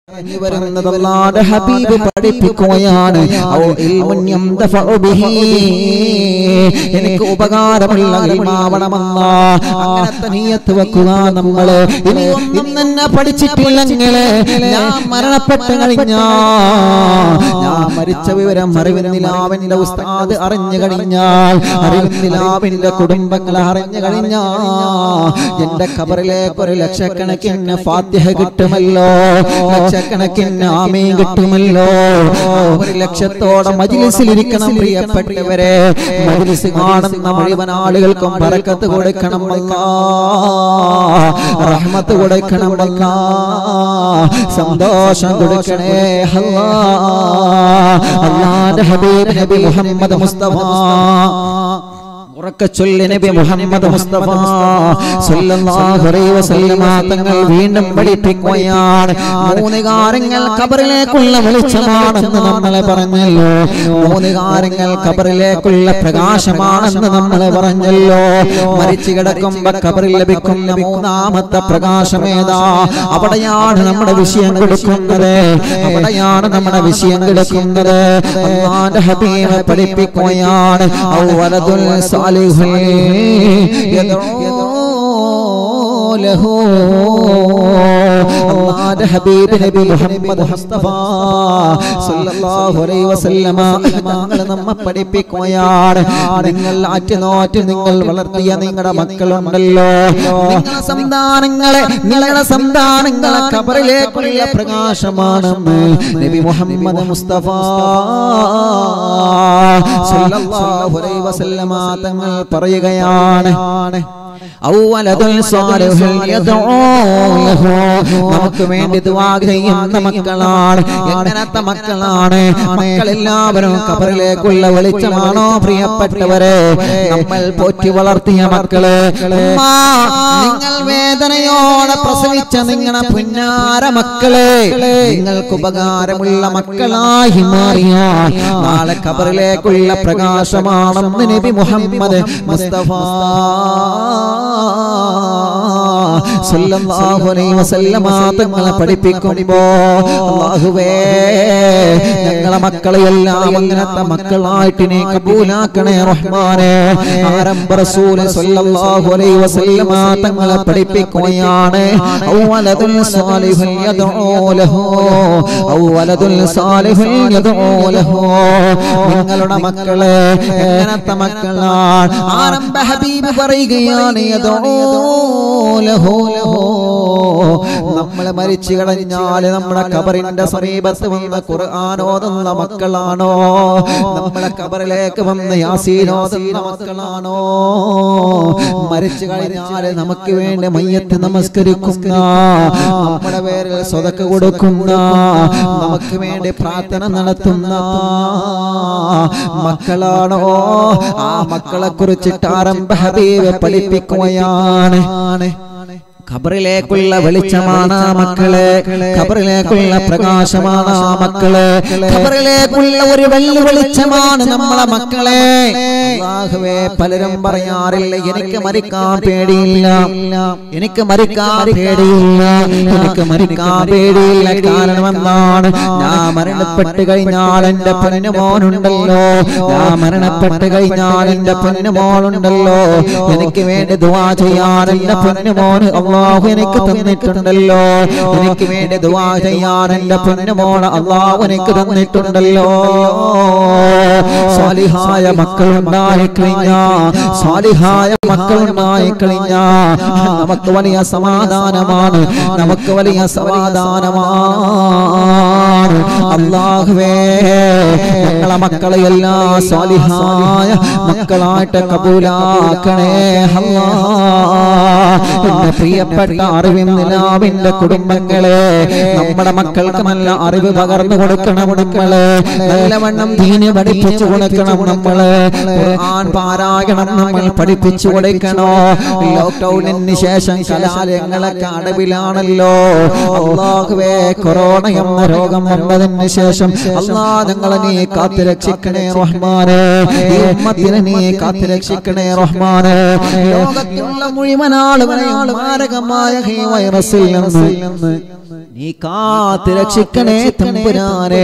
പറഞ്ഞു വരുന്നത് അല്ലാഹുവിന്റെ ഹബീബ് പഠിപ്പിക്കുകയാണ് ഔ ഇൽമുൻ യംദഫഉ ബിഹി എനിക്ക് ഉപകാരമുള്ള ഇൽമാവണമെന്ന അങ്ങനത്തെ നീയത്ത് വെക്കുക നമ്മള് ഇനി ഒന്നും തന്നെ പഠിച്ചിട്ടില്ലെങ്കിൽ ഞാൻ മരണപ്പെട്ട് കഴിഞ്ഞാ ഞാൻ മരിച്ച വിവരം അറിവിനിലാവിന്റെ ഉസ്താദ് അറിഞ്ഞു കഴിഞ്ഞാൽ അറിവിനിലാവിന്റെ കുടുംബങ്ങൾ അറിഞ്ഞു കഴിഞ്ഞാ എന്റെ ഖബറിലേക്ക് ഒരു ലക്ഷക്കണക്കിന് ഫാത്തിഹ കിട്ടുമല്ലോ ലക്ഷക്കണക്കിന് ആമയും കിട്ടുമല്ലോ ഒരു ലക്ഷത്തോടെ മജിലിസിലിരിക്കണം പ്രിയപ്പെട്ടവരെ മജിലിസ് കാണുന്ന മുഴുവൻ ആളുകൾക്കും പറക്കത്ത് കൊടുക്കണം അല്ലാ റഹ്മത്ത് കൊടുക്കണം അല്ലാ സന്തോഷം കൊടുക്കണേ അല്ലാ അല്ലാഹുവിന്റെ ഹബീബ് നബി മുഹമ്മദ് മുസ്തഫ ഉറക്കെ ചൊല്ലി നബി മുഹമ്മദ് മുസ്തഫ സല്ലല്ലാഹു അലൈഹി വസല്ലമ തങ്ങൾ വീണ്ടും പഠിപ്പിക്കുകയാണ് മൂന്ന് കാര്യങ്ങൾ ഖബറിലേക്കുള്ള വെളിച്ചമാണെന്ന് നമ്മളെ പറഞ്ഞല്ലോ മൂന്ന് കാര്യങ്ങൾ ഖബറിലേക്കുള്ള പ്രകാശമാണെന്ന് നമ്മളെ പറഞ്ഞല്ലോ മരിച്ചു കിടക്കുമ്പോ ഖബറിൽ ലഭിക്കുന്ന മൂന്നാമത്തെ പ്രകാശം ഏതാ അവിടെയാണ് നമ്മുടെ വിഷയം കൊടുക്കുന്നത് അവിടെയാണ് നമ്മുടെ വിഷയം കിടക്കുന്നത് അള്ളാന്റെ ഹബീബ് പഠിപ്പിക്കുകയാണ് ഔവലദുൽ സാലിഹുൽ യദ്ഉ ലഹു അള്ളാന്റെ ഹബീബ് നബി മുഹമ്മദ് മുസ്തഫ സല്ലല്ലാഹു അലൈഹി വസല്ലമ ഞങ്ങൾ നമ്മെ പഠിപ്പിക്കുകയാണ് നിങ്ങൾ ആറ്റുനോറ്റ് നിങ്ങൾ വളർത്തിയ നിങ്ങളുടെ മക്കളുണ്ടല്ലോ നിങ്ങളുടെ സന്താനങ്ങളെ നിങ്ങളുടെ സന്താനങ്ങളെ കബറിലേക്കുള്ള പ്രകാശമാണെന്ന് നബി മുഹമ്മദ് മുസ്തഫ സല്ലല്ലാഹു അലൈഹി വസല്ലമ തങ്ങൾ പറയുകയാണ് ഔവലദുൽ സാലിഹുൽ യദ്ഉ ലഹു നമുക്ക് വേണ്ടി ദുആ ചെയ്യുന്ന മക്കളാണ് എങ്ങനത്തെ മക്കളാണ് മക്കളെല്ലാവരും കബറിലേക്കുള്ള വെളിച്ചമാണോ പ്രിയപ്പെട്ടവരെ നമ്മൾ പോറ്റി വളർത്തിയ മക്കള് ഉമ്മ, നിങ്ങൾ വേദനയോടെ പ്രസവിച്ച നിങ്ങളുടെ പുന്നാര മക്കളെ നിങ്ങൾക്ക് ഉപകാരമുള്ള മക്കളായി മാറിയ നാളെ കബറിലേക്കുള്ള പ്രകാശമാണെന്ന് നബി മുഹമ്മദ് മുസ്തഫ സല്ലല്ലാഹു അലൈഹി വസല്ലമ തങ്ങളെ പഠിപ്പിക്കുമ്പോ അല്ലാഹുവേ ഞങ്ങളെ മക്കളെ എല്ലാം അങ്ങനത്തെ മക്കളായിട്ട് നീ കബൂലാക്കണേ റഹ്മാനെ ആരംഭ റസൂൽ സല്ലല്ലാഹു അലൈഹി വസല്ലമ തങ്ങളെ പഠിപ്പിക്കുകയാണ് ഔവലദുൽ സാലിഹുൽ യദ്ഉ ലഹു ഔവലദുൽ സാലിഹുൽ യദ്ഉ ലഹു നിങ്ങളുടെ മക്കളെ എങ്ങനത്തെ മക്കളാണ് ആരംഭ ഹബീബ് പറയുകയാണ് യദ്ഉ ലഹു നമ്മളെ മരിച്ചു കഴിഞ്ഞാല് നമ്മുടെ കബറിന്റെ സമീപത്ത് വന്ന് ഖുർആൻ ഓതുന്ന മക്കളാണോ നമ്മളെ കബറിലേക്ക് വന്ന് യാസീൻ ഓതുന്ന മക്കളാണോ മരിച്ചു കഴിഞ്ഞാല് നമുക്ക് വേണ്ടി മയ്യത്ത് നമസ്കരിക്കുന്ന നമ്മുടെ പേരിൽ സ്വതക്ക് കൊടുക്കുന്ന നമുക്ക് വേണ്ടി പ്രാർത്ഥന നടത്തുന്ന മക്കളാണോ ആ മക്കളെ കുറിച്ചിട്ട് ആരംഭ ഹബീബ് പഠിപ്പിക്കുകയാണ് ഖബറിലേക്കുള്ള വെളിച്ചമാണ് ആ മക്കളെ ഖബറിലേക്കുള്ള പ്രകാശമാണ് ആ മക്കളെ ഖബറിലേക്കുള്ള ഒരു വെള്ളി വെളിച്ചമാണ് നമ്മളെ മക്കളെ അല്ലാഹുവേ പലരും പറയാറില്ല എനിക്ക് മരിക്കാൻ പേടിയില്ല എനിക്ക് മരിക്കാൻ പേടിയില്ല എനിക്ക് മരിക്കാൻ പേടിയില്ല കാരണം എന്താണ് ഞാൻ മരണപ്പെട്ട് കഴിഞ്ഞാൽ എന്റെ പൊന്നു മോനുണ്ടല്ലോ ഞാൻ മരണപ്പെട്ട് കഴിഞ്ഞാൽ എന്റെ പൊന്നു മോനുണ്ടല്ലോ എനിക്ക് വേണ്ടി ദുവാ ചെയ്യാൻ എന്റെ പൊന്നു മോന് അള്ളാഹു എനിക്ക് തന്നിട്ടുണ്ടല്ലോ എനിക്ക് വേണ്ടി ദുവാ ചെയ്യാൻ എന്റെ പൊന്നു മോള് അള്ളാഹു എനിക്ക് തന്നിട്ടുണ്ടല്ലോ സ്വാലിഹായ മക്കളുണ്ടായി കഴിഞ്ഞ സ്വാലിഹായ മക്കളുണ്ടായി കഴിഞ്ഞ നമുക്ക് വലിയ സമാധാനമാണ് നമുക്ക് വലിയ സമാധാനമാണ് അള്ളാഹുവേ ഞങ്ങളെ മക്കളെ എല്ലാം സ്വാലിഹായ മക്കളായിട്ട് കബൂലാക്കണേ അല്ലാ എന്റെ പ്രിയപ്പെട്ട അറിവിൻ നിലാവിന്റെ കുടുംബങ്ങളെ നമ്മുടെ മക്കൾക്ക് നല്ല അറിവ് പകർന്നു കൊടുക്കണം നമ്മള് നല്ലവണ്ണം ദീന് പഠിപ്പിച്ചു കൊടുക്കണം നമ്മള് ഖുർആൻ പാരായണം നമ്മൾ പഠിപ്പിച്ചു കൊടുക്കണോ ലോക്ക്ഡൌണിന് ശേഷം കലാലയങ്ങളൊക്കെ അടവിലാണല്ലോ അള്ളാഹുവേ കൊറോണ എന്ന രോഗം വന്നതിന് ശേഷം അള്ളാ ഞങ്ങളെ നീ കാത്തു രക്ഷിക്കണേ റഹ്മാനെ ഈ ഉമ്മത്തിനെ നീ കാത്തു രക്ഷിക്കണേ റഹ്മാനെ ലോകത്തുള്ള മുഴുവൻ ആളുകളെയും മാരകമായ ഈ വൈറസിൽ നിന്ന് നീ കാത്ത് രക്ഷിക്കണേ തമ്പുരാനെ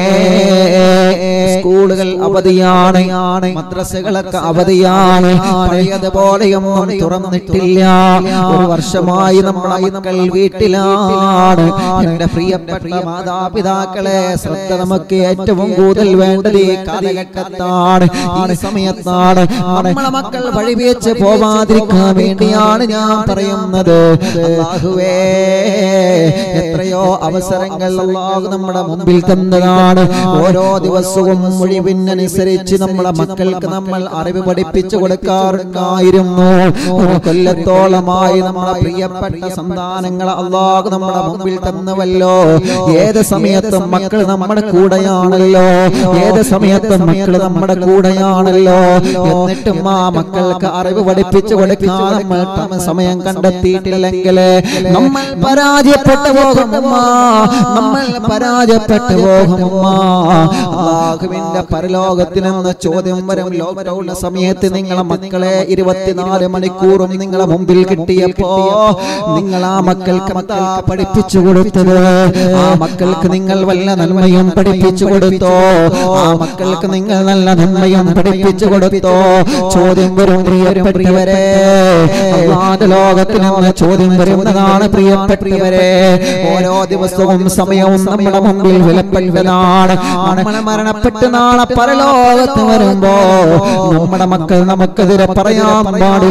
സ്കൂളുകൾ അവധിയാണ് മദ്രസകളൊക്കെ അവധിയാണ് പഴയതുപോലെയൊന്നും തുറന്നിട്ടില്ല ഒരു വർഷമായി നമ്മളെ മക്കൾ വീട്ടിലാണ് എന്റെ പ്രിയപ്പെട്ട മാതാപിതാക്കളെ ശ്രദ്ധ നമുക്ക് ഏറ്റവും കൂടുതൽ വേണ്ടത് ഈ കാലഘട്ടത്താണ് ഈ സമയത്താണ് നമ്മളെ മക്കൾ വഴിവെച്ച് പോവാതിരിക്കാൻ വേണ്ടിയാണ് ഞാൻ പറയുന്നത് അല്ലാഹുവേ എത്രയോ അവസരങ്ങൾ അല്ലാഹു നമ്മുടെ മുമ്പിൽ തന്നതാണ് ഓരോ ദിവസവും ഒഴിവിനനുസരിച്ച് നമ്മളെ മക്കൾക്ക് നമ്മൾ അറിവ് പഠിപ്പിച്ചു കൊടുക്കാറുണ്ടായിരുന്നു ഒരു കൊല്ലത്തോളമായി നമ്മളെ പ്രിയപ്പെട്ട സന്താനങ്ങളെ അല്ലാഹു നമ്മുടെ മുമ്പിൽ തന്നുവല്ലോ ഏത് സമയത്തും മക്കൾ നമ്മുടെ കൂടെയാണല്ലോ ഏത് സമയത്തും മക്കൾ നമ്മുടെ കൂടെയാണല്ലോ എന്നിട്ടും ആ മക്കൾക്ക് അറിവ് പഠിപ്പിച്ചു കൊടുക്കാൻ നമ്മൾ തമ സമയം കണ്ടെത്തിയിട്ടില്ലെങ്കിൽ നമ്മൾ പരാജയപ്പെട്ടു പോകും ഉമ്മ. നമ്മൾ പരാജയപ്പെട്ടു പോകും ഉമ്മ. അല്ലാഹുവിന്റെ പരലോകത്തിൽ നിന്ന് ചോദ്യം വരും ലോക്ക്ഡൌണിന്റെ സമയത്ത് നിങ്ങളെ മക്കളെ ഇരുപത്തിനാല് മണിക്കൂറും നിങ്ങളെ മുമ്പിൽ കിട്ടിയപ്പോ നിങ്ങൾ ആ മക്കൾക്ക് എന്താ പഠിപ്പിച്ചു കൊടുത്തത് ആ മക്കൾക്ക് നിങ്ങൾ വല്ല നന്മയും പഠിപ്പിച്ചു കൊടുത്തോ ആ മക്കൾക്ക് നിങ്ങൾ നല്ല നന്മയും പഠിപ്പിച്ചു കൊടുത്തോ ചോദ്യം വരും പ്രിയപ്പെട്ടവരെ അള്ളാന്റെ ലോകത്തിൽ നിന്ന് ചോദ്യം വരുന്നതാണ് പ്രിയപ്പെട്ടവരെ ഓരോ ദിവസവും സമയവും നമ്മുടെ മുമ്പിൽ വിലപ്പെട്ടതാണ് നമ്മളെ മരണപ്പെട്ട് നാളെ പരലോകത്ത് വരുമ്പോ നമ്മുടെ മക്കൾ നമുക്കെതിരെ പറയാൻ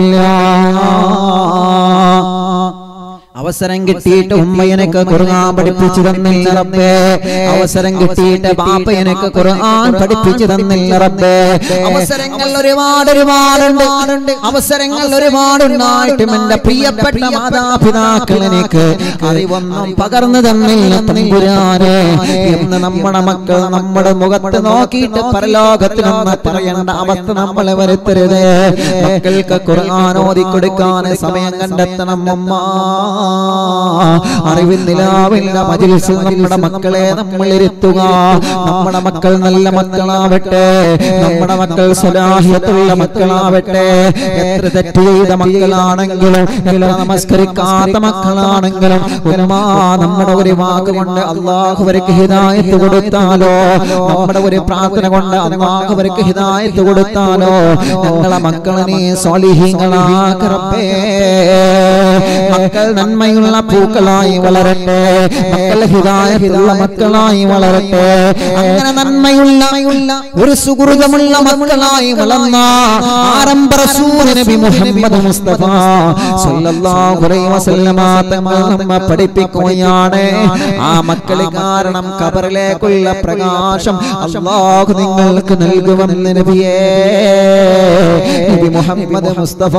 പാടില്ല അവസരം കിട്ടിയിട്ട് ഉമ്മ എനിക്ക് ഖുർആൻ പഠിപ്പിച്ചു തന്നില്ല റബ്ബേ അവസരം കിട്ടിയിട്ട് ബാപ്പ എനിക്ക് ഖുർആൻ പഠിപ്പിച്ചു തന്നില്ല റബ്ബേ അവസരങ്ങൾ ഒരുപാട് ഒരുപാടുണ്ട് അവസരങ്ങൾ ഒരുപാടുണ്ടായിട്ടും എന്റെ പ്രിയപ്പെട്ട മാതാപിതാക്കൾ എനിക്ക് അറിവൊന്നും പകർന്നു തന്നില്ല തമ്പുരാനെ എന്ന് നമ്മുടെ മക്കൾ നമ്മുടെ മുഖത്ത് നോക്കിയിട്ട് പരലോകത്തിനൊന്ന് പറയേണ്ട അവസ്ഥ നമ്മളെ വരുത്തരുത് മക്കൾക്ക് ഖുർആൻ ഓതി കൊടുക്കാൻ സമയം കണ്ടെത്തണം അമ്മ അറിവിൻ നിലാവില്ല മജിലിസിൽ നമ്മുടെ മക്കളെ നമ്മൾ ഇരുത്തുക നമ്മുടെ മക്കൾ നല്ല മക്കളാവട്ടെ നമ്മുടെ മക്കൾ സ്വലാഹിയത്തുള്ള മക്കളാവട്ടെ എത്ര തെറ്റ് ചെയ്ത മക്കളാണെങ്കിലും എത്ര നമസ്കരിക്കാത്ത മക്കളാണെങ്കിലും ഉലമാ നമ്മുടെ ഒരു വാക്ക് കൊണ്ട് അള്ളാഹുവർക്ക് ഹിദായത്ത് കൊടുത്താലോ നമ്മുടെ ഒരു പ്രാർത്ഥന കൊണ്ട് അള്ളാഹുവർക്ക് ഹിദായത്ത് കൊടുത്താലോ ഞങ്ങളെ മക്കളെ നീ സ്വാലിഹീങ്ങളാക്കറപ്പേ മക്കൾ നന്മയുള്ള പൂക്കളായി വളരട്ടെ മക്കൾ ഹിതായത്തുള്ള മക്കളായി വളരട്ടെ അങ്ങനെ നന്മയുള്ള ഒരു സുഹൃതമുള്ള മക്കളായി വളർന്ന ആരംഭ റസൂൽ നബി മുഹമ്മദ് മുസ്തഫ സല്ലല്ലാഹു അലൈഹി വസല്ലമ തങ്ങൾ നമ്മെ പഠിപ്പിക്കുകയാണ് ആ മക്കൾ കാരണം കബറിലേക്കുള്ള പ്രകാശം അല്ലാഹു നിങ്ങൾക്ക് നൽകുമെന്ന് നബിയേ നബി മുഹമ്മദ് മുസ്തഫ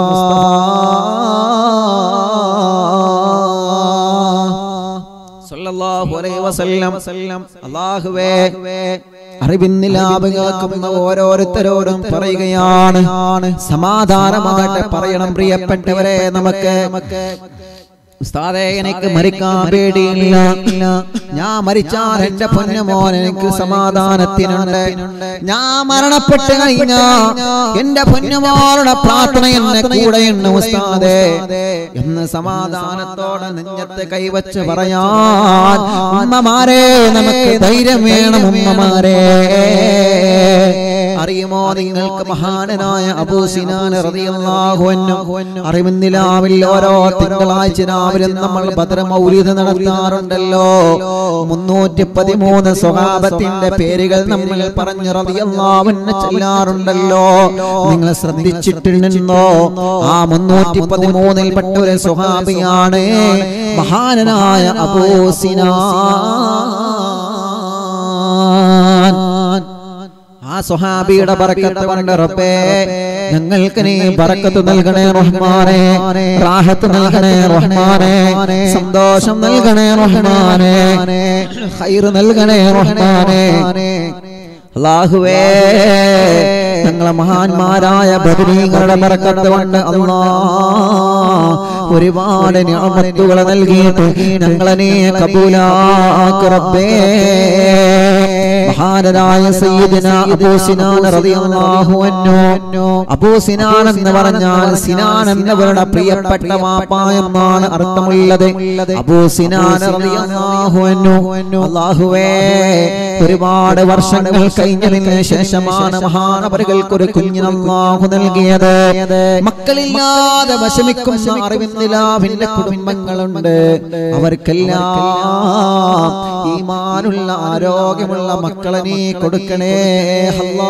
സല്ലല്ലാഹു അലൈഹി വസല്ലം അല്ലാഹുവേ അറിവിന്നിലാപ് കേൾക്കുന്ന ഓരോരുത്തരോടും പറയുകയാണ് സമാധാനമാകട്ടെ പറയണം പ്രിയപ്പെട്ടവരെ നമുക്ക് ഉസ്താദേ എനിക്ക് മരിക്കാൻ പേടിയില്ല ഞാൻ മരിച്ചാൽ എന്റെ പൊന്നുമോൻ എനിക്ക് സമാധാനത്തിനുണ്ട് ഞാൻ മരണപ്പെട്ട് കഴിഞ്ഞാ എന്റെ പൊന്നുമോളുടെ പ്രാർത്ഥന എന്നെ കൂടെയുണ്ട് ഉസ്താദേ എന്ന് സമാധാനത്തോടെ നെഞ്ഞത്ത് കൈവച്ച് പറയാൻ ഉമ്മമാരെ നമുക്ക് ധൈര്യം വേണം ഉമ്മമാരെ അറിയുമോ നിങ്ങൾക്ക് മഹാനനായ അബൂ സിനാൻ റളിയല്ലാഹു അൻഹു അറിവിന്നിലാവിൽ ഓരോ തിങ്കളാഴ്ച രാവിലെ നമ്മൾ ഭദ്ര മൗലിദ് നടത്താറുണ്ടല്ലോ മുന്നൂറ്റി പതിമൂന്ന് സ്വഭാവത്തിന്റെ പേരുകൾ നമ്മൾ പറഞ്ഞു റളിയല്ലാഹു അൻഹു ചെല്ലാറുണ്ടല്ലോ നിങ്ങൾ ശ്രദ്ധിച്ചിട്ടുണ്ടോ ആ മുന്നൂറ്റി പതിമൂന്നിൽ പെട്ട ഒരു സ്വഹാബിയാണ് മഹാനനായ അബൂ സിനാൻ ആ സ്വഹാബിയുടെ ബറക്കത്ത് കൊണ്ട് റബ്ബേ ഞങ്ങൾക്ക് നീ ബറക്കത്ത് നൽകണേ റഹ്മാനെ റാഹത്ത് നൽകണേ റഹ്മാനെ സന്തോഷം നൽകണേ റഹ്മാനെ ഖൈർ നൽകണേ റഹ്മാനെ അല്ലാഹുവേ ഞങ്ങളെ മഹാന്മാരായ ബദരീങ്ങളുടെ ബറക്കത്ത് കൊണ്ട് അല്ലാ ഒരുപാട് ഞാമത്തുകൾ നൽകിയിട്ട് ഞങ്ങളെ നീ കബൂലാക്ക് റബ്ബേ മഹാനരായ സയ്യിദന അബൂ സിനാൻ റളിയല്ലാഹു അൻഹു അബൂ സിനാൻ എന്ന് പറഞ്ഞാൽ സിനാൻ എന്നവരുടെ പ്രിയപ്പെട്ട വാപ്പ എന്നാണ് അർത്ഥമുള്ളത് അബൂ സിനാൻ റളിയല്ലാഹു അൻഹു അല്ലാഹുവേ ഒരുപാട് വർഷങ്ങൾ കഴിഞ്ഞതിന് ശേഷമാണ് മഹാനവറുകൾക്ക് ഒരു കുഞ്ഞിന് അല്ലാഹു നൽകിയത് മക്കളില്ലാതെ വിഷമിക്കുന്ന അറിവിന്ദിലാവിന്റെ കുടുംബങ്ങളുണ്ട് അവർക്കെല്ലാം ഈമാനുള്ള ആരോഗ്യമുള്ള മക്കളെ നീ കൊടുക്കണേ അല്ലാ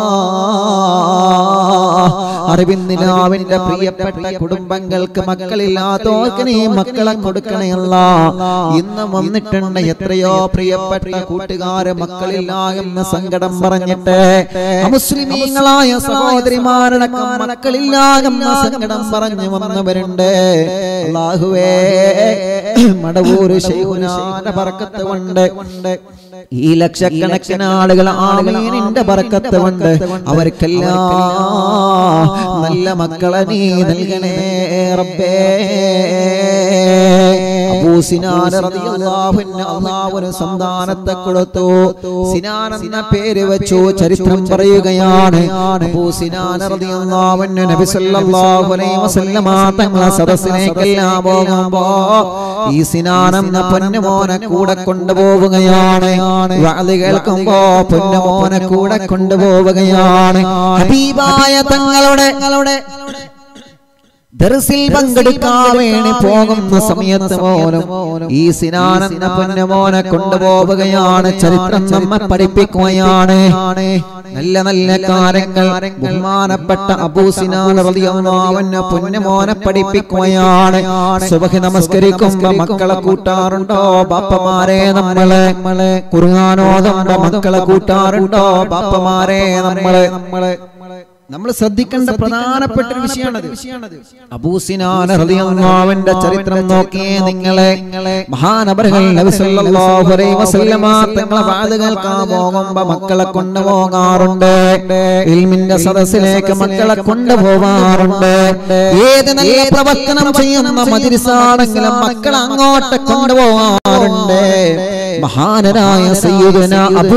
അറിവിന്ദിലാവിന്റെ പ്രിയപ്പെട്ട കുടുംബങ്ങൾക്ക് മക്കളില്ലാത്തവർക്ക് നീ മക്കളെ കൊടുക്കണയല്ല ഇന്ന് വന്നിട്ടുണ്ട് എത്രയോ പ്രിയപ്പെട്ട കൂട്ടുകാര് മക്കളില്ല എന്ന സങ്കടം പറഞ്ഞിട്ട് മുസ്ലിമീങ്ങളായ സഹോദരിമാരുടെ മക്കളില്ല എന്ന സങ്കടം പറഞ്ഞു വന്നവരുണ്ട് അള്ളാഹുവേ മടവൂര് ശൈഹുനാന്റെ പറക്കത്ത് കൊണ്ട് ഈ ലക്ഷക്കണക്കിന് ആളുകൾ ആമീനിന്റെ പറക്കത്ത് കൊണ്ട് അവർക്കെല്ലാം നല്ല മക്കളെ നീ നൽകണേ റബ്ബേ അബൂ സിനാൻ റളിയല്ലാഹു അൻഹു അല്ലാഹു ഒരു സന്താനത്തെ കൊടുത്തു സിനാൻ എന്ന പേര് വെച്ചു ചരിത്രം പറയുകയാണ് അബൂ സിനാൻ റളിയല്ലാഹു അൻഹു നബി സല്ലല്ലാഹു അലൈഹി വസല്ലമ തങ്ങളെ സദസ്സിലേക്കെല്ലാം പോകുമ്പോ ഈ സിനാൻ എന്ന പൊന്നുമോനെ കൂടെ കൊണ്ടുപോവുകയാണ് വഅദ് കേൾക്കുമ്പോ പൊന്നുമോനെ കൂടെ കൊണ്ടുപോവുകയാണ് ഹബീബായ തങ്ങളുടെ ദർസിൽ പങ്കെടുക്കാൻ വേണ്ടി പോകുന്ന സമയത്ത് പോലും ഈ സിനാനെന്ന പൊന്നുമോനെ കൊണ്ടുപോവുകയാണ് ചരിത്രം നമ്മെ പഠിപ്പിക്കുകയാണ് നല്ല നല്ല കാര്യങ്ങൾ ബഹുമാനപ്പെട്ട അബൂ സിനാൻ റളിയല്ലാഹു അൻഹു പൊന്നുമോനെ പഠിപ്പിക്കുകയാണ് സുബഹി നമസ്കരിക്കുമ്പോ മക്കളെ കൂട്ടാറുണ്ടോ ബാപ്പമാരെ നമ്മളെ ഖുർആാനോദുമ്പോ മക്കളെ കൂട്ടാറുണ്ടോ ബാപ്പമാരെ നമ്മളെ നമ്മളെ നമ്മൾ ശ്രദ്ധിക്കേണ്ട പ്രധാനപ്പെട്ട ഒരു വിഷയമാണത് അബൂസിനാന്റെ ചരിത്രം നോക്കിയേ നിങ്ങളെ മഹാനബറുകൾ നബി സല്ലല്ലാഹു അലൈഹി വസല്ലമ തങ്ങളെ വാത് കേൾക്കാൻ പോകുമ്പോ മക്കളെ കൊണ്ടുപോകാറുണ്ട് ഇൽമിന്റെ സദസ്സിലേക്ക് മക്കളെ കൊണ്ടുപോകാറുണ്ട് ഏത് നല്ല പ്രവർത്തനം ചെയ്യുന്ന മജിരിസാണെങ്കിലും മക്കളെ അങ്ങോട്ട് കൊണ്ടുപോകാറുണ്ട് മഹാനരായ സയ്യിദുന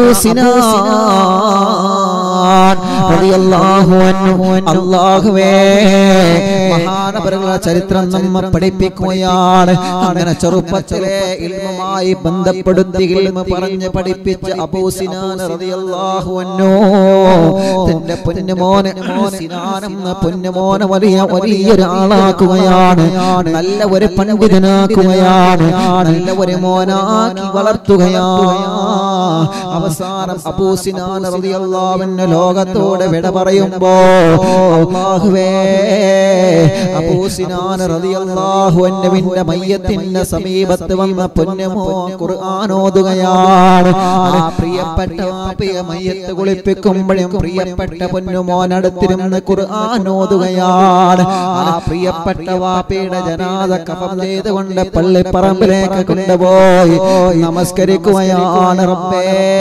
അബൂസിനാൻ റളിയല്ലാഹു അൻഹു അല്ലാഹുവേ മഹാനവരുടെ ചരിത്രം നമ്മെ പഠിപ്പിക്കുകയാണ് അങ്ങനെ ചെറുപ്പത്തിലെ ഇൽമുമായി ബന്ധപ്പെടുത്തി ഇൽമ പറഞ്ഞ് പഠിപ്പിച്ച അബൂസിനാൻ റളിയല്ലാഹു അൻഹു തന്റെ പൊന്നുമോനെ സിനാനെന്ന പൊന്നുമോനെ വലിയ വലിയൊരാളാക്കുകയാണ് നല്ല ഒരു പണ്ഡിതനാക്കുകയാണ് നല്ല ഒരു മോനാക്കി വളർത്തുകയാണ് അവസാനം അബൂസിനാൻ റളിയല്ലാഹു അൻഹു ലോകത്തോട് വിട പറയുമ്പോ അല്ലാഹുവേ അബൂസിനാൻ റളിയല്ലാഹു അൻഹുവിന്റെ മയ്യത്തിന്റെ സമീപത്ത് വന്ന പൊന്നുമോ ഖുർആൻ ഓതുകയാണ് ആ പ്രിയപ്പെട്ട വാപ്പയെ മയ്യത്ത് കുളിപ്പിക്കുമ്പോഴും പ്രിയപ്പെട്ട പൊന്നുമോൻ അടുത്തിരുന്ന് ഖുർആൻ ഓതുകയാണ് ആ പ്രിയപ്പെട്ട വാപ്പയുടെ ജനാദ കഫം ചെയ്തുകൊണ്ട് പള്ളിപ്പറമ്പിലേക്ക് കൊണ്ടുപോയി നമസ്കരിക്കുകയാണ് റബ്ബേ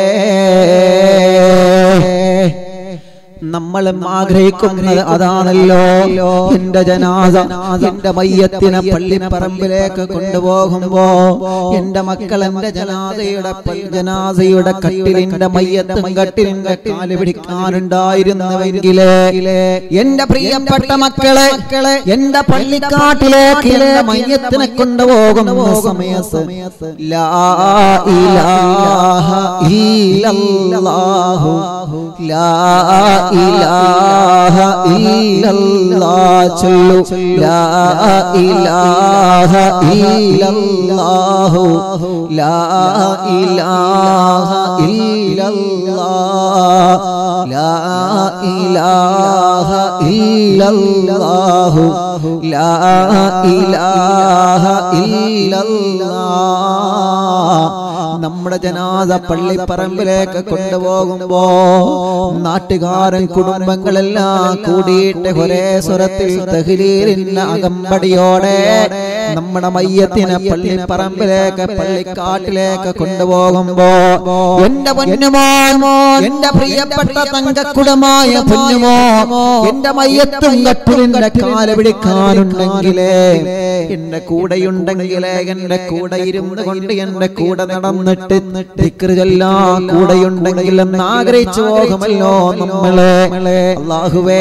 നമ്മളും ആഗ്രഹിക്കുന്നത് അതാണല്ലോ എന്റെ ജനാസ എന്റെ മയ്യത്തിനെ പള്ളിപ്പറമ്പിലേക്ക് കൊണ്ടുപോകുമ്പോ എന്റെ മക്കൾ എന്റെ ജനാസയുടെ പ- ജനാസയുടെ കട്ടിലിന്റെ മയ്യത്തും കട്ടിലിന്റെ കാല് പിടിക്കാനുണ്ടായിരുന്നുവെങ്കിലേ എന്റെ പ്രിയപ്പെട്ട മക്കളെ എന്റെ പള്ളിക്കാട്ടിലേക്ക് എന്റെ മയ്യത്തിനെ കൊണ്ടുപോകുന്ന സമയത്ത് ലാ ഇലാഹ ഇല്ലല്ലാഹു ലാ ഇലാഹ ഇല്ലല്ലാഹ് ചൊല്ലു ലാ ഇലാഹ ഇല്ലല്ലാഹു ലാ ഇലാഹ ഇല്ലല്ലാഹ് ലാ ഇലാഹ ഇല്ലല്ലാഹു ലാ ഇലാഹ ഇല്ലല്ലാഹ് നമ്മുടെ ജനാദ പള്ളിപ്പറമ്പിലേക്ക് കൊണ്ടുപോകുമ്പോ നാട്ടുകാരൻ കുടുംബങ്ങളെല്ലാം കൂടിയിട്ട് ഒരേ സ്വരത്തിൽ തഹ്ലീലിന്റെ അകമ്പടിയോടെ നമ്മുടെ മയ്യത്തിനെ പള്ളിപ്പറമ്പിലേക്ക് പള്ളിക്കാട്ടിലേക്ക് കൊണ്ടുപോകുമ്പോ എന്റെ പൊന്നുമോ എന്റെ പ്രിയപ്പെട്ട തങ്കക്കുടമായ പൊന്നുമോ എന്റെ മയ്യത്തും കട്ടിലിന്റെ കാല് പിടിക്കാനുണ്ടെങ്കിലേ എന്റെ കൂടെയുണ്ടെങ്കിലേ എന്റെ കൂടെ ഇരുന്ന് കൊണ്ട് എന്റെ കൂടെ നടന്നിട്ട് നടന്നിട്ട് ദിക്റ് ചൊല്ലാൻ കൂടെയുണ്ടെങ്കിൽ എന്ന് ആഗ്രഹിച്ചു പോകുമല്ലോ നമ്മളെ അള്ളാഹുവേ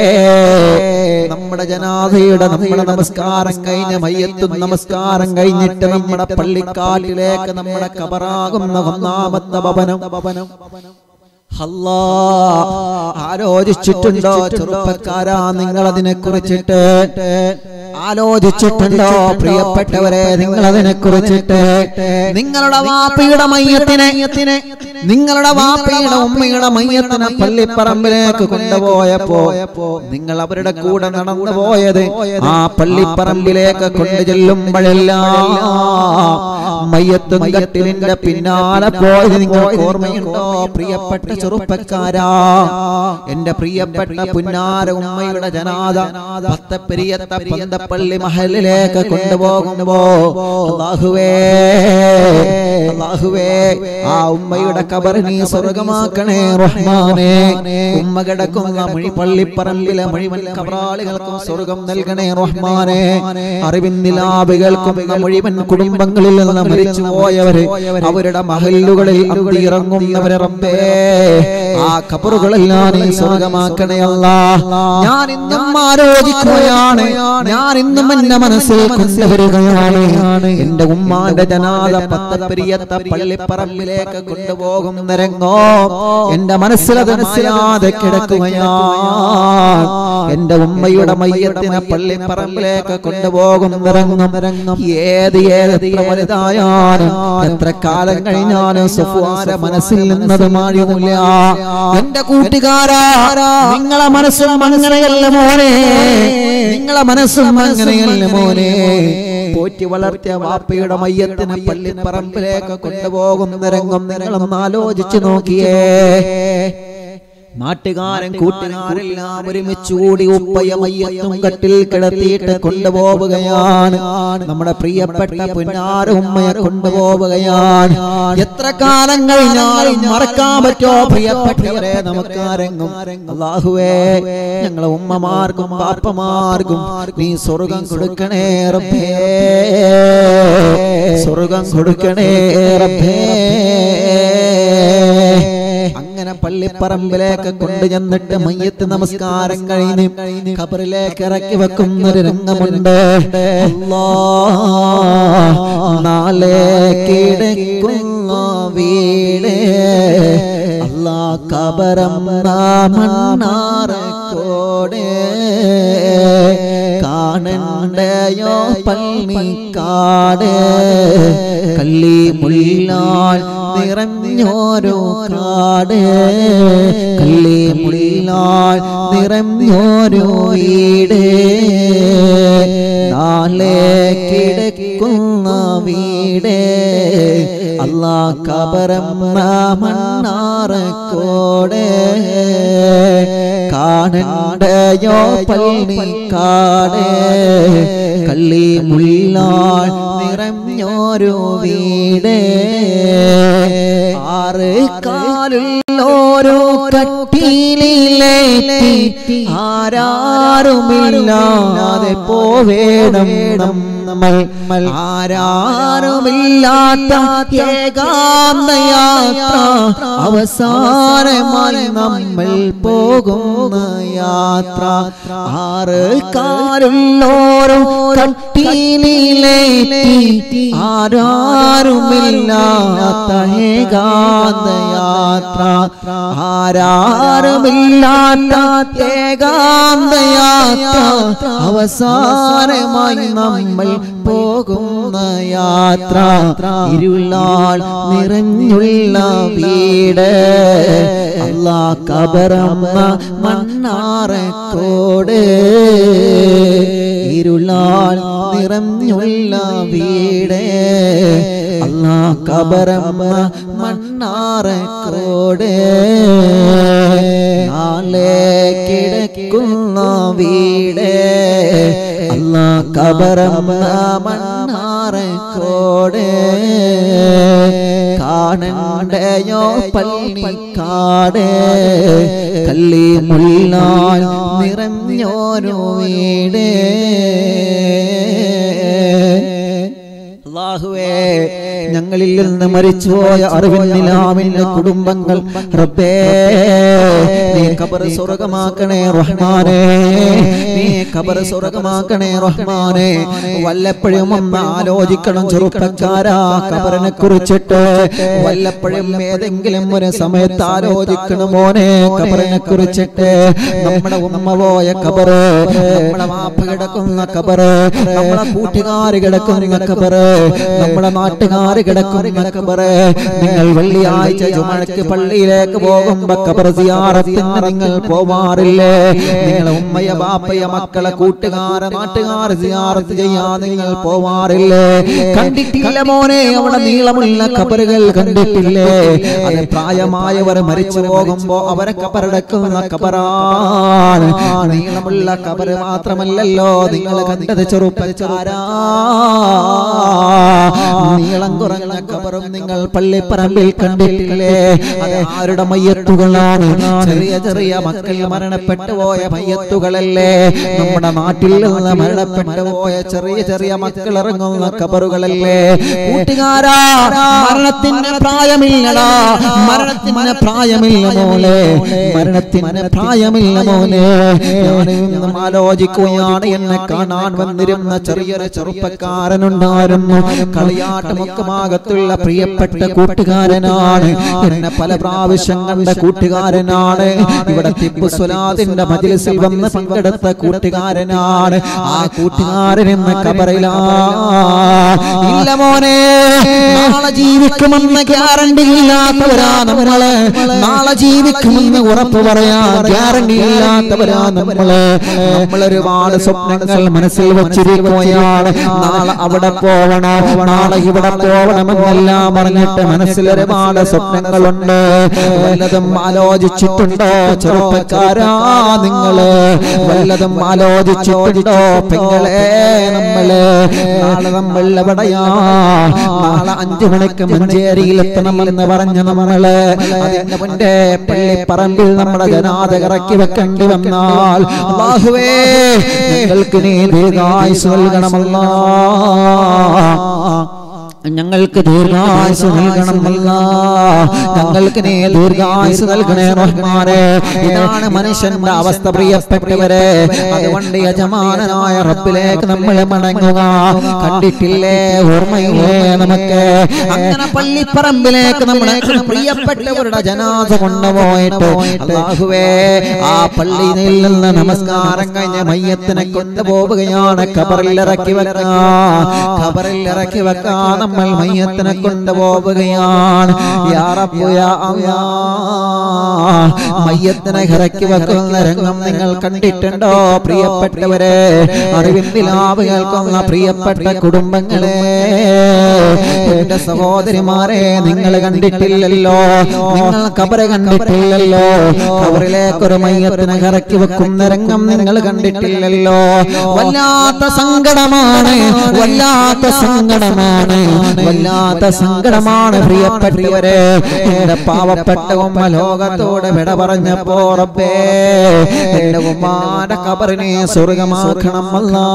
നമ്മുടെ ജനാഥയുടെ നമ്മുടെ നമസ്കാരം കഴിഞ്ഞ മയ്യത്തും നമസ്കാരം കഴിഞ്ഞിട്ട് നമ്മുടെ പള്ളിക്കാട്ടിലേക്ക് നമ്മുടെ കബറാകുന്ന ഒന്നാമത്തെ ഭവനം ഭവനം അല്ലാ ആലോചിച്ചിട്ടുണ്ടോ ചെറുപ്പക്കാരാ നിങ്ങൾ അതിനെ കുറിച്ചിട്ട് ആലോചിച്ചിട്ടുണ്ടോ പ്രിയപ്പെട്ടവരെ നിങ്ങൾ അതിനെ കുറിച്ചിട്ട് നിങ്ങളുടെ വാപ്പയുടെ മയ്യത്തിനെ നിങ്ങളുടെ വാപ്പയുടെ ഉമ്മയുടെ മയ്യത്തിനെ പള്ളിപ്പറമ്പിലേക്ക് കൊണ്ടുപോയപ്പോ നിങ്ങൾ അവരുടെ കൂടെ നടന്നു പോയത് ആ പള്ളിപ്പറമ്പിലേക്ക് കൊണ്ടു ചെല്ലുമ്പോഴെല്ലാം മയ്യത്തും കട്ടിലിന്റെ പിന്നാലെ പോയത് നിങ്ങൾക്ക് ഓർമ്മയുണ്ടോ പ്രിയപ്പെട്ട ചെറുപ്പക്കാരാ എന്റെ പ്രിയപ്പെട്ട പുന്നാര ഉമ്മയുടെ ജനാദ പത്തപ്പെരിയത്ത പന്തപ്പള്ളി മഹലിലേക്ക് കൊണ്ടുപോകുമ്പോ അല്ലാഹുവേ അല്ലാഹുവേ ആ ഉമ്മയുടെ കബർ നീ സ്വർഗമാക്കണേ റഹ്മാനേ ഉമ്മ കിടക്കുന്ന മൊഴി പള്ളിപ്പറമ്പിലെ മുഴുവൻ കബറാളികൾക്കും സ്വർഗം നൽകണേ റഹ്മാനേ അറിവിന്ദിലാബികൾക്കും മുഴുവൻ കുടുംബങ്ങളിൽ നിന്ന് മരിച്ചു പോയവര് അവരുടെ മഹല്ലുകളിൽ അന്തി ഇറങ്ങുന്നവരെ റബ്ബേ ആ കബറുകളെല്ലാം നീ സ്വർഗമാക്കണേ അല്ല ഞാൻ ഇന്നും ആലോചിക്കുകയാണ് ഞാൻ ഇന്നും എന്റെ മനസ്സിൽ കൊണ്ടുവരികയാണ് എന്റെ ഉമ്മാന്റെ ജനാദ പത്തപ്പെരിയത്ത പള്ളിപ്പറമ്പിലേക്ക് കൊണ്ടുപോകുന്ന രംഗോ എന്റെ മനസ്സിലത് മനസ്സിലാതെ കിടക്കുകയാണ് എന്റെ ഉമ്മയുടെ മയ്യത്തിനെ പള്ളിപ്പറമ്പിലേക്ക് കൊണ്ടുപോകുന്ന രംഗം രംഗം ഏത് ഏത് എത്ര വലുതായാലും എത്ര കാലം കഴിഞ്ഞാലും സുഫുവാര മനസ്സിൽ നിന്നത് മാറിയുമില്ല എന്റെ കൂട്ടുകാരാ നിങ്ങളെ മനസ്സും അങ്ങനെയല്ല മോനെ നിങ്ങളെ മനസ്സും അങ്ങനെയല്ല മോനെ പോറ്റി വളർത്തിയ വാപ്പയുടെ മയ്യത്തിന് പള്ളിപ്പറമ്പിലേക്ക് കൊണ്ടുപോകുന്ന രംഗം നിങ്ങളൊന്ന് ആലോചിച്ചു നോക്കിയേ നാട്ടുകാരൻ കൂട്ടുകാരെല്ലാം ഒരുമിച്ച് കൂടി ഉപ്പയ മയ്യത്തും കട്ടിൽ കിടത്തിയിട്ട് കൊണ്ടുപോവുകയാണ് നമ്മുടെ പ്രിയപ്പെട്ട പുന്നാര ഉമ്മയെ കൊണ്ടുപോവുകയാണ് എത്ര കാലം കഴിഞ്ഞാലും മറക്കാൻ പറ്റോ പ്രിയപ്പെട്ടവരെ നമുക്ക് ആരെങ്കും അള്ളാഹുവേ ഞങ്ങളെ ഉമ്മമാർക്കും പാപ്പമാർക്കും നീ സ്വർഗം കൊടുക്കണേ റബ്ബേ സ്വർഗം കൊടുക്കണേ റബ്ബേ അങ്ങനെ പള്ളിപ്പറമ്പിലേക്ക് കൊണ്ടു ചെന്നിട്ട് മയ്യത്ത് നമസ്കാരം കഴിഞ്ഞ് ഖബറിലേക്ക് ഇറക്കി വെക്കുന്ന ഒരു രംഗമുണ്ട് അല്ലാ, നാളെ കിടക്കുന്ന വീട് അല്ലാ കബറം മണ്ണാറക്കോട് കാണണ്ടയോ പള്ളിക്കാട് കള്ളി മുള്ളിലാൽ നിറഞ്ഞോരോ കാട് കള്ളി മുള്ളിലാൽ നിറഞ്ഞോരോ വീട് നാളെ കിടക്കുന്ന വീട് അല്ലാ കബറം മണ്ണാറക്കോട് കാണണ്ടയോ പള്ളിക്കാട് കള്ളി മുള്ളിലാൾ നിറഞ്ഞോരോ വീട് ആറ് കാലുള്ളോരോ കട്ടിയിലേറ്റി ആരാരുമില്ലാതെ പോവേണം നമ്മൾ ആരാരുമില്ലാത്ത ഏകാന്ത യാത്ര അവസാനമായി നമ്മൾ പോകുന്ന യാത്ര ആറ് കാലുള്ളോരോ കട്ടിയിലേറ്റി ആരാരുമില്ലാത്ത ഏകാന്ത യാത്ര ആരാരുമില്ലാത്ത ഏകാന്ത യാത്ര അവസാനമായി നമ്മൾ പോകുന്ന യാത്ര ഇരുളാൾ നിറഞ്ഞുള്ള വീട് അല്ലാ കബറമ്മ മണ്ണാറക്കോട് ഇരുളാൾ നിറഞ്ഞുള്ള വീട് അല്ലാ കബറമ്മ മണ്ണാറക്കോട് നാളെ കിടക്കുന്ന വീട് അല്ലാ കബറമ്മ മണ്ണാറക്കോട് കാണണ്ടയോ പള്ളിക്കാട് കള്ളി മുള്ളിനാൽ നിറഞ്ഞോരോ വീട് അള്ളാഹുവേ ഞങ്ങളിൽ നിന്ന് മരിച്ചുപോയ അറിവിന്നിലാമിന്റെ കുടുംബങ്ങൾ റബ്ബേ നീ ഖബർ സ്വർഗമാക്കണേ റഹ്മാനേ നീ ഖബർ സ്വർഗമാക്കണേ റഹ്മാനേ വല്ലപ്പോഴും ഒന്ന് ആലോചിക്കണം ചെറുപ്പക്കാരാ ഖബറിനെ കുറിച്ചിട്ട് വല്ലപ്പോഴും ഏതെങ്കിലും ഒരു സമയത്ത് ആലോചിക്കണം മോനെ ഖബറിനെ കുറിച്ചിട്ട് നമ്മുടെ ഉമ്മ പോയ ഖബറ് നമ്മുടെ വാപ്പ കിടക്കുന്ന ഖബറ് നമ്മുടെ കൂട്ടുകാർ കിടക്കുന്ന ഖബറ് നമ്മുടെ നാട്ടുകാർ കിടക്കുന്ന ഖബറ് നിങ്ങൾ വെള്ളിയാഴ്ച ജുമഴക്ക് പള്ളിയിലേക്ക് പോകുമ്പോ ഖബർ സിയാറത്തിന് നിങ്ങൾ പോവാറില്ലേ നിങ്ങളെ ഉമ്മയ ബാപ്പയ മക്കളെ കൂട്ടുകാരെ നാട്ടുകാരെ സിയാറത്ത് ചെയ്യാൻ നിങ്ങൾ പോവാറില്ലേ കണ്ടിട്ടില്ല മോനെ അവിടെ നീളമുള്ള ഖബറുകൾ കണ്ടിട്ടില്ലേ അത് പ്രായമായവർ മരിച്ചു പോകുമ്പോ അവരെ കബറടക്കുന്ന കബറാണ് നീളമുള്ള കബറ് മാത്രമല്ലല്ലോ നിങ്ങൾ കണ്ടത് ചെറുപ്പച്ചാരാ നീളം കുറഞ്ഞ കബറും നിങ്ങൾ പള്ളിപ്പറമ്പിൽ കണ്ടിട്ടില്ലേ അത് ആരുടെ മയ്യത്തുകളാണ് ചെറിയ ചെറിയ മക്കൾ മരണപ്പെട്ടു പോയ മയ്യത്തുകളല്ലേ നമ്മുടെ നാട്ടിൽ നിന്ന് മരണപ്പെട്ടു പോയ ചെറിയ ചെറിയ മക്കൾ ഇറങ്ങുന്ന കബറുകളല്ലേ കൂട്ടുകാരാ മരണത്തിന് പ്രായമില്ലടാ മരണത്തിന് പ്രായമില്ല മോനെ മരണത്തിന് പ്രായമില്ല മോനെ ഞാനും ആലോചിക്കുകയാണ് എന്നെ കാണാൻ വന്നിരുന്ന ചെറിയൊരു ചെറുപ്പക്കാരനുണ്ടായിരുന്നു കളിയാട്ടമൊക്കെ ഭാഗത്തുള്ള പ്രിയപ്പെട്ട കൂട്ടുകാരനാണ് എന്നെ പല പ്രാവശ്യം കണ്ട കൂട്ടുകാരനാണ് ഇവിടെ ടിപ്പു സുലാദിന്റെ മജിലിസിൽ വന്ന് പങ്കെടുത്ത കൂട്ടുകാരനാണ് ആ കൂട്ടുകാരൻ എന്ന കബറിലാ ഇല്ല മോനെ നാളെ ജീവിക്കുമെന്ന് ഗ്യാരണ്ടി ഇല്ലാത്തവരാ നമ്മള് നാളെ ജീവിക്കുമെന്ന് ഉറപ്പ് പറയാ ഗ്യാരണ്ടി ഇല്ലാത്തവരാ നമ്മള് നമ്മൾ ഒരുപാട് സ്വപ്നങ്ങൾ മനസ്സിൽ വച്ചിരിക്കുകയാണ് നാളെ അവിടെ പോവണോ നാളെ ഇവിടെ പോവണമെന്നെല്ലാം പറഞ്ഞിട്ട് മനസ്സിൽ ഒരുപാട് സ്വപ്നങ്ങളുണ്ട് വല്ലതും ആലോചിച്ചിട്ടുണ്ടോ ചെറുപ്പക്കാരാ നിങ്ങള് വല്ലതും ആലോചിച്ചിട്ടുണ്ടോ പെങ്ങളെ നമ്മള് നാളെ നമ്മൾ എവിടെയാ നാളെ അഞ്ചു മണിക്ക് മഞ്ചേരിയിൽ എത്തണമെന്ന് പറഞ്ഞ നമ്മള് അതിന്റെ മുന്നേ പള്ളിപ്പറമ്പിൽ നമ്മുടെ ജനാത ഇറക്കി വെക്കേണ്ടി വന്നാൽ അള്ളാഹുവേ ഞങ്ങൾക്ക് നീ ദീർഘായുസ് നൽകണമല്ലാ ഞങ്ങൾക്ക് ദീർഘായുസ് നൽകണമല്ല ഞങ്ങൾക്ക് നീ ദീർഘായുസ് നൽകണേ റഹ്മാനെ ഇതാണ് മനുഷ്യന്റെ അവസ്ഥ പ്രിയപ്പെട്ടവരെ അതുകൊണ്ട് യജമാനനായ റബ്ബിലേക്ക് നമ്മൾ മടങ്ങുക കണ്ടിട്ടില്ലേ ഓർമ്മയില്ലേ നമുക്ക് അങ്ങനെ പള്ളിപ്പറമ്പിലേക്ക് നമ്മുടെ പ്രിയപ്പെട്ടവരുടെ ജനാസ കൊണ്ടുപോയിട്ട് അല്ലാഹുവേ ആ പള്ളിയിൽ നിന്ന് നമസ്കാരം കഴിഞ്ഞ മയ്യത്തിനെ കൊണ്ടുപോവുകയാണ് ഖബറിൽ ഇറക്കി വെക്കാ ഖബറിൽ ഇറക്കി വെക്കാ നമ്മൾ മയ്യത്തിനെ കൊണ്ടുപോവുകയാണ് യാ റബ്ബു യാ അല്ലാ മയ്യത്തിനെ ഇറക്കി വെക്കുന്ന രംഗം നിങ്ങൾ കണ്ടിട്ടുണ്ടോ പ്രിയപ്പെട്ടവരെ അറിവിൻ നിലാവ് കേൾക്കുന്ന പ്രിയപ്പെട്ട കുടുംബങ്ങളെ എന്റെ സഹോദരിമാരെ നിങ്ങൾ കണ്ടിട്ടില്ലല്ലോ നിങ്ങൾ കബറ് കണ്ടിട്ടില്ലല്ലോ കബറിലേക്ക് ഒരു മയ്യത്തിനെ ഇറക്കി വെക്കുന്ന രംഗം നിങ്ങൾ കണ്ടിട്ടില്ലല്ലോ വല്ലാത്ത സങ്കടമാണ് വല്ലാത്ത സങ്കടമാണ് വല്ലാത്ത സങ്കടമാണ് പ്രിയപ്പെട്ടവരെ എന്റെ പാവപ്പെട്ട ഉമ്മ ലോകത്തോട് വിട പറഞ്ഞപ്പോ റബ്ബേ എന്റെ ഉമ്മാന്റെ കബറിനെ സ്വർഗമാക്കണം അല്ലാ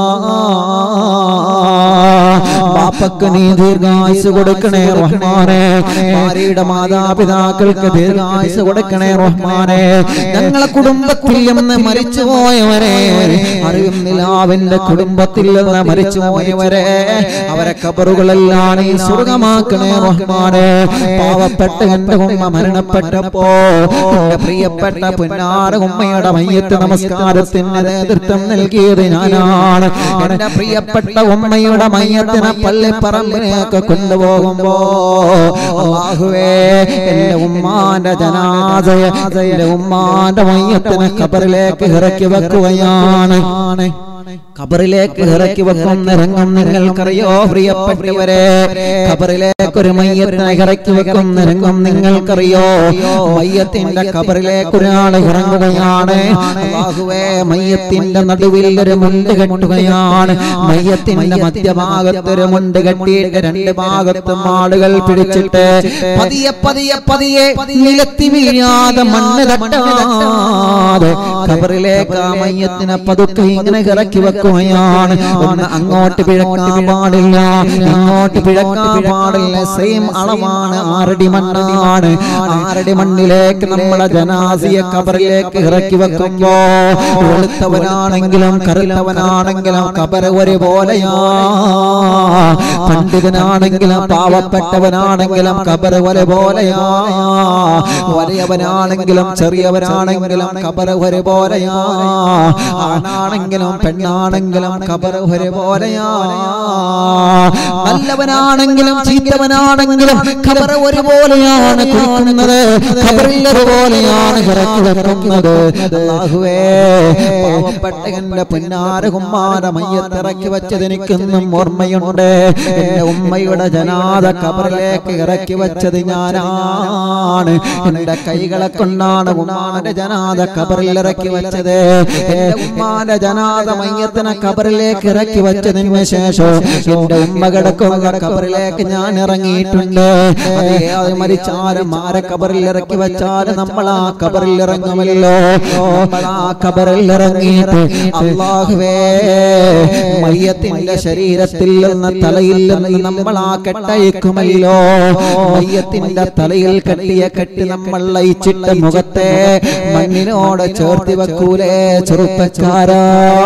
ബാപ്പക്ക് നീ ദീർഘായുസ് കൊടുക്കണേ റഹ്മാനെ ഭാര്യയുടെ മാതാപിതാക്കൾക്ക് ദീർഘായുസ് കൊടുക്കണേ റഹ്മാനെ ഞങ്ങളെ കുടുംബത്തിൽ നിന്ന് മരിച്ചു പോയവരെ അറിയും നിലാവിന്റെ കുടുംബത്തിൽ നിന്ന് മരിച്ചു പോയവരെ അവരെ കബറുകളെല്ലാം നീ സ്വർഗമാക്കണേ റഹ്മാനെ പാവപ്പെട്ട എന്റെ ഉമ്മ മരണപ്പെട്ടപ്പോ എന്റെ പ്രിയപ്പെട്ട പൊന്നാര ഉമ്മയുടെ മയ്യത്ത് നമസ്കാരത്തിന് നേതൃത്വം നൽകിയത് ഞാനാണ് എന്റെ പ്രിയപ്പെട്ട ഉമ്മയുടെ മയ്യത്തിനെ പള്ളിപ്പറമ്പിലേക്ക് കൊണ്ടുപോകുമ്പോ അല്ലാഹുവേ എന്റെ ഉമ്മാന്റെ ജനാദയ എന്റെ ഉമ്മാന്റെ മയ്യത്തിനെ ഖബറിലേക്ക് ഇറക്കി വെക്കുകയാണ് ഖബറിലേക്ക് ഇറക്കി വെക്കുന്ന രംഗം നിങ്ങൾക്കറിയോ പ്രിയപ്പെട്ടവരെ ഖബറിലേക്ക് ഒരു മയ്യത്തിനെ ഇറക്കി വെക്കുന്ന രംഗം നിങ്ങൾക്കറിയോ മയ്യത്തിന്റെ ഖബറിലേക്ക് ഒരാൾ ഇറങ്ങുകയാണ് അല്ലാഹുവേ മയ്യത്തിന്റെ നടുവിൽ ഒരു മുണ്ട് കെട്ടുകയാണ് മയ്യത്തിന്റെ മധ്യഭാഗത്ത് ഒരു മുണ്ട് കെട്ടിയിട്ട് രണ്ട് ഭാഗത്തും ആളുകൾ പിടിച്ചിട്ട് പതിയെ പതിയെ പതിയെ നിലത്തി വീഴാതെ മണ്ണ് തട്ടാതെ ഖബറിലേക്ക് ആ മയ്യത്തിനെ പതുക്കെ ഇങ്ങനെ ഇറക്കി ഇറക്കി വെക്കുകയാണ് ഒന്ന് അങ്ങോട്ട് പിഴക്കാൻ പാടില്ല ഇങ്ങോട്ട് പിഴക്കാൻ പാടില്ല സെയിം അളവാണ് ആറടി മണ്ണാണ് ആറടി മണ്ണിലേക്ക് നമ്മളെ ജനാസിയെ കബറിലേക്ക് ഇറക്കി വെക്കുമ്പോ വെളുത്തവനാണെങ്കിലും കറുത്തവനാണെങ്കിലും കബർ ഒരുപോലെയാ പണ്ഡിതനാണെങ്കിലും പാവപ്പെട്ടവനാണെങ്കിലും കബർ ഒരുപോലെയാ വലിയവനാണെങ്കിലും ചെറിയവനാണെങ്കിലും കബർ ഒരുപോലെയാ ആണാണെങ്കിലും പെണ്ണാണെങ്കിലും കബർ ഒരുപോലെയാ നല്ലവനാണെങ്കിലും ചീത്തവനാണെങ്കിലും ഖബർ ഒരുപോലെയാണ് കുളിക്കുന്നത് ഖബറിൽ ഒരുപോലെയാണ് ഇറക്കി വെക്കുന്നത് അല്ലാഹുവേ പാവപ്പെട്ട എന്റെ പുന്നാര കുമ്മാര മയ്യത്തിറക്കി വെച്ചത് എനിക്കൊന്നും ഓർമ്മയുണ്ട് എന്റെ ഉമ്മയുടെ ജനാദ ഖബറിലേക്ക് ഇറക്കി വെച്ചത് ഞാനാണ് എന്റെ കൈകളെ കൊണ്ടാണ് ഉമ്മാന്റെ ജനാദ ഖബറിൽ ഇറക്കി വെച്ചത് എന്റെ ഉമ്മാന്റെ ജനാദ മയ്യത്തിനെ ഖബറിലേക്ക് ഇറക്കി വെച്ചതിന് ശേഷം എന്റെ ഉമ്മ കിടക്കുന്ന ഖബറിലേക്ക് ഞാൻ ഇറങ്ങിയിട്ടുണ്ട് അതേ അത് മരിച്ചാലും ആരെ ഖബറിൽ ഇറക്കി വെച്ചാലും നമ്മൾ ആ ഖബറിൽ ഇറങ്ങുമല്ലോ നമ്മൾ ആ ഖബറിൽ ഇറങ്ങിയിട്ട് അള്ളാഹുവേ മയ്യത്തിന്റെ ശരീരത്തിൽ നിന്ന് തലയിൽ നിന്ന് നമ്മൾ ആ കെട്ടയക്കുമല്ലോ മയ്യത്തിന്റെ തലയിൽ കെട്ടിയ കെട്ടി നമ്മൾ ലയിച്ചിട്ട് മുഖത്തെ മണ്ണിനോട് ചേർത്തി വെക്കൂലേ ചെറുപ്പക്കാരാ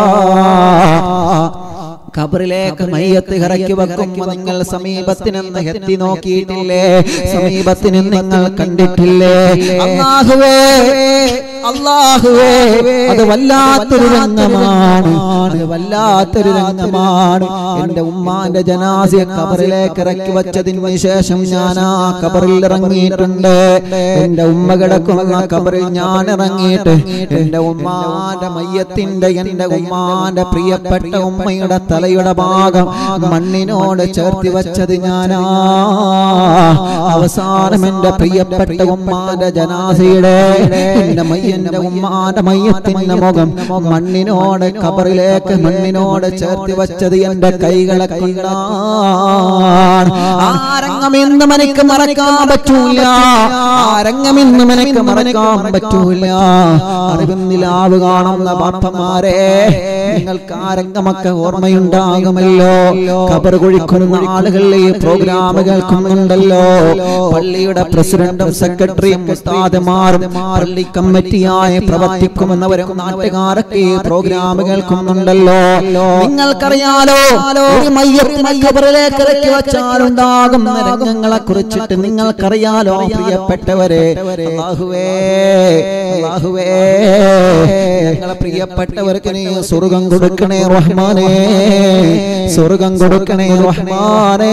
ഖബറിലേക്ക് മയ്യത്ത് ഇറക്കി വെക്കുമ്പോ നിങ്ങൾ സമീപത്തിനെന്ന് എത്തി നോക്കിയിട്ടില്ലേ സമീപത്തിന് നിങ്ങൾ കണ്ടിട്ടില്ലേ അള്ളാഹുവേ അള്ളാഹുവേ അത് വല്ലാത്തൊരു രംഗമാണ് അത് വല്ലാത്തൊരു രംഗമാണ് എന്റെ ഉമ്മാന്റെ ജനാസിയെ ഖബറിലേക്ക് ഇറക്കി വെച്ചതിന് ശേഷം ഞാൻ ആ ഖബറിൽ ഇറങ്ങിയിട്ടുണ്ട് എന്റെ ഉമ്മ കിടക്കുന്ന ഖബറിൽ ഞാൻ ഇറങ്ങിയിട്ട് എന്റെ ഉമ്മാന്റെ മയ്യത്തിന്റെ എന്റെ ഉമ്മാന്റെ പ്രിയപ്പെട്ട ഉമ്മയുടെ തലയുടെ ഭാഗം മണ്ണിനോട് ചേർത്തി വെച്ചത് ഞാനാ അവസാനം എന്റെ പ്രിയപ്പെട്ട ഉമ്മാന്റെ ജനാസയുടെ എന്റെ മയ്യന്റെ ഉമ്മാന്റെ മയ്യത്തിന്റെ മുഖം മണ്ണിനോട് കബറിലേക്ക് മണ്ണിനോട് ചേർത്തി വെച്ചത് എന്റെ കൈകളെ കൊണ്ടാണ് ആരംഗമെന്നും എനിക്ക് മറക്കാൻ പറ്റൂല ആരംഗമെന്നും എനിക്ക് മറക്കാൻ പറ്റൂല അറിവിന്നിലാവ് കാണുന്ന ബാപ്പമാരെ നിങ്ങൾക്ക് ആരംഗമൊക്കെ ഓർമ്മയുണ്ടാകുമല്ലോ ഖബർ കുഴിക്കുന്ന ആളുകൾ ഈ പ്രോഗ്രാം കേൾക്കുന്നുണ്ടല്ലോ പള്ളിയുടെ പ്രസിഡന്റും സെക്രട്ടറിയും ഉസ്താദുമാരും പള്ളി കമ്മിറ്റിയായി പ്രവർത്തിക്കുമെന്നവരും നാട്ടുകാരൊക്കെ ഈ പ്രോഗ്രാം കേൾക്കുന്നുണ്ടല്ലോ നിങ്ങൾക്കറിയാലോ ഒരു മയ്യത്തിനെ ഖബറിലേക്ക് ഇറക്കി വെച്ചാലുണ്ടാകുന്ന രംഗങ്ങളെ കുറിച്ചിട്ട് നിങ്ങൾക്കറിയാലോ പ്രിയപ്പെട്ടവരെ അല്ലാഹുവേ അല്ലാഹുവേ ഞങ്ങളെ പ്രിയപ്പെട്ടവർക്ക് നീ സ്വർഗം കൊടുക്കണേ റഹ്മാനേ സ്വർഗം കൊടുക്കണേ റഹ്മാനേ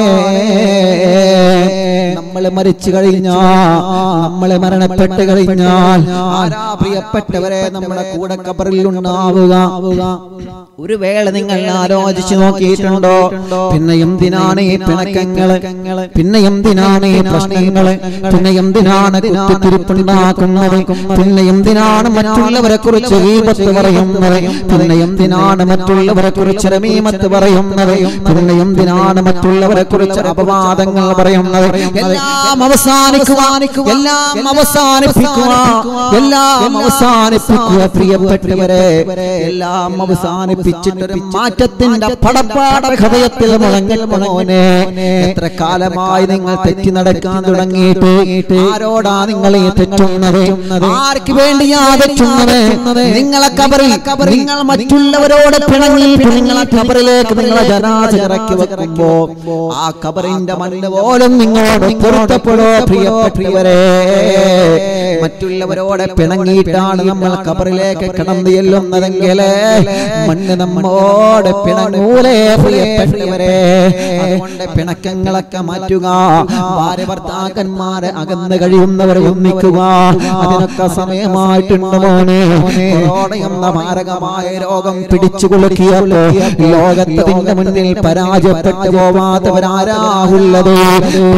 നമ്മൾ മരിച്ചു കഴിഞ്ഞാൽ നമ്മളെ മരണപ്പെട്ട് കഴിഞ്ഞാൽ ആരാ പ്രിയപ്പെട്ടവരെ നമ്മുടെ കൂടെ കബറിൽ ഉണ്ടാവുക ഒരു വേള നിങ്ങൾ ആലോചിച്ചു നോക്കിയിട്ടുണ്ടോ പിന്നെ എന്തിനാണ് ഈ പിണക്കങ്ങള് പിന്നെ എന്തിനാണ് ഈ പ്രശ്നങ്ങള് പിന്നെ എന്തിനാണ് കുത്തിത്തിരിപ്പുണ്ടാക്കുന്നത് പിന്നെ എന്തിനാണ് മറ്റുള്ളവരെ കുറിച്ച് ഗീപത്ത് പറയുന്നത് പിന്നെ എന്തിനാണ് മറ്റുള്ളവരെ കുറിച്ച് രമീമത്ത് പറയുന്നത് പിന്നെ എന്തിനാണ് മറ്റുള്ളവരെ കുറിച്ച് അപവാദങ്ങൾ പറയുന്നത് എല്ലാം അവസാനിക്കുക എല്ലാം അവസാനിപ്പിക്കുക എല്ലാം അവസാനിപ്പിക്കുക പ്രിയപ്പെട്ടവരെ എല്ലാം അവസാനിപ്പിച്ചിട്ടൊരു മാറ്റത്തിന്റെ പടപ്പാട ഹൃദയത്തിൽ മുഴങ്ങോനെ എത്ര കാലമായി നിങ്ങൾ തെറ്റി നടക്കാൻ തുടങ്ങിയിട്ട് ആരോടാ നിങ്ങൾ ഈ തെറ്റുന്നത് ആർക്ക് വേണ്ടിയാ തെറ്റുന്നത് നിങ്ങളെ കബറിൽ നിങ്ങൾ മറ്റുള്ളവരോട് പിണങ്ങിയിട്ട് നിങ്ങളെ കബറിലേക്ക് നിങ്ങളെ ജനാസ ഇറക്കി വെക്കുമ്പോ ആ കബറിന്റെ മണ്ണ് പോലും നിങ്ങളോട് പൊരുത്തപ്പെടോ പ്രിയപ്പെട്ടവരെ മറ്റുള്ളവരോട് പിണങ്ങിയിട്ടാണ് നമ്മൾ കബറിലേക്ക് കടന്നു ചെല്ലുന്നതെങ്കിൽ മണ്ണ് നമ്മോട് പിണങ്ങൂലേ പ്രിയപ്പെട്ടവരെ അതുകൊണ്ട് പിണക്കങ്ങളൊക്കെ മാറ്റുക ഭാര്യ ഭർത്താക്കന്മാരെ അകന്ന് കഴിയുന്നവർ ഒന്നിക്കുക അതിനൊക്കെ സമയമായിട്ടുണ്ട് മോനെ കൊറോണ എന്ന മാരകമായ രോഗം പിടിച്ചു കുളുക്കിയല്ലോ ലോകത്തിന്റെ മുന്നിൽ പരാജയപ്പെട്ടു പോവാത്തവരാരാഹുള്ളത്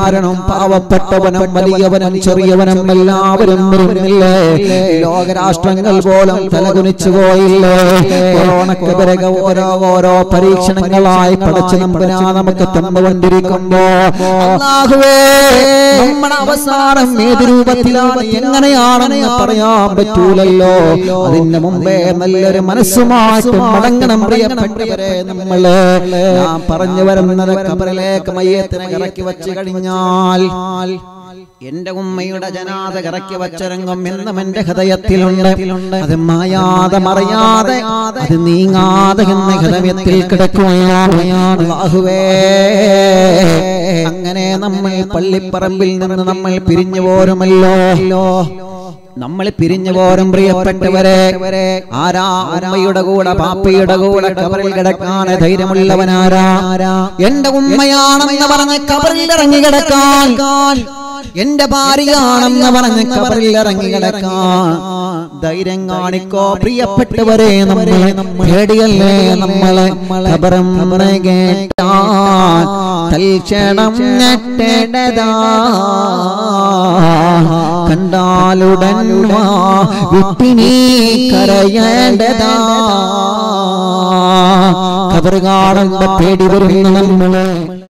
പണക്കാരനും പാവപ്പെട്ടവനും വലിയവനും ചെറിയവനും എല്ലാവരും വരുന്നില്ലേ ലോകരാഷ്ട്രങ്ങൾ പോലും തലകുനിച്ചു പോയില്ലേ കൊറോണക്ക് പിറകെ ഓരോ ഓരോ പരീക്ഷണങ്ങളായി പടച്ചു നമ്പനാ നമുക്ക് തന്നുകൊണ്ടിരിക്കുമ്പോ അല്ലാഹുവേ നമ്മുടെ അവസാനം ഏത് രൂപത്തിലാണ് എങ്ങനെയാണെന്ന് പറയാൻ പറ്റൂലല്ലോ അതിന്റെ മുമ്പേ നല്ലൊരു മനസ്സുമായിട്ട് മടങ്ങണം പ്രിയപ്പെട്ടവരെ നമ്മള് ഞാൻ പറഞ്ഞു വരുന്നത് കബറിലേക്ക് മയ്യത്തിനെ ഇറക്കി വെച്ച് കഴിഞ്ഞാൽ എന്റെ ഉമ്മയുടെ ജനാത ഇറക്കി വച്ചരംഗം എന്നും എന്റെ ഹൃദയത്തിലുണ്ട് അത് മായാതെ മറിയാതെ അത് നീങ്ങാതെ എന്ന ഹൃദയത്തിൽ കിടക്കുകയാണ് അല്ലാഹുവേ അങ്ങനെ നമ്മൾ പള്ളിപ്പറമ്പിൽ നിന്ന് നമ്മൾ പിരിഞ്ഞു പോരുമല്ലോ നമ്മൾ പിരിഞ്ഞു പോരും പ്രിയപ്പെട്ടവരെ ആരാ ഉമ്മയുടെ കൂടെ പാപ്പയുടെ കൂടെ കബറിൽ കിടക്കാൻ ധൈര്യമുള്ളവനാരാ എന്റെ ഉമ്മയാണെന്ന് പറഞ്ഞ് കബറിൽ ഇറങ്ങി കിടക്കാൻ എന്റെ ഭാര്യയാണെന്ന് പറഞ്ഞ് കബറിൽ ഇറങ്ങി കിടക്കാൻ ധൈര്യം കാണിക്കോ പ്രിയപ്പെട്ടവരെ നമ്മളെ പേടിയല്ലേ നമ്മളെ ഖബറും കേട്ടാൽ തൽക്ഷണം ഞെട്ടേണ്ടതാ കണ്ടാലുടൻ വാ വിട്ടിനി കരയേണ്ടതാ ഖബർ കാണുമ്പോ പേടി വരുന്നു നമ്മള്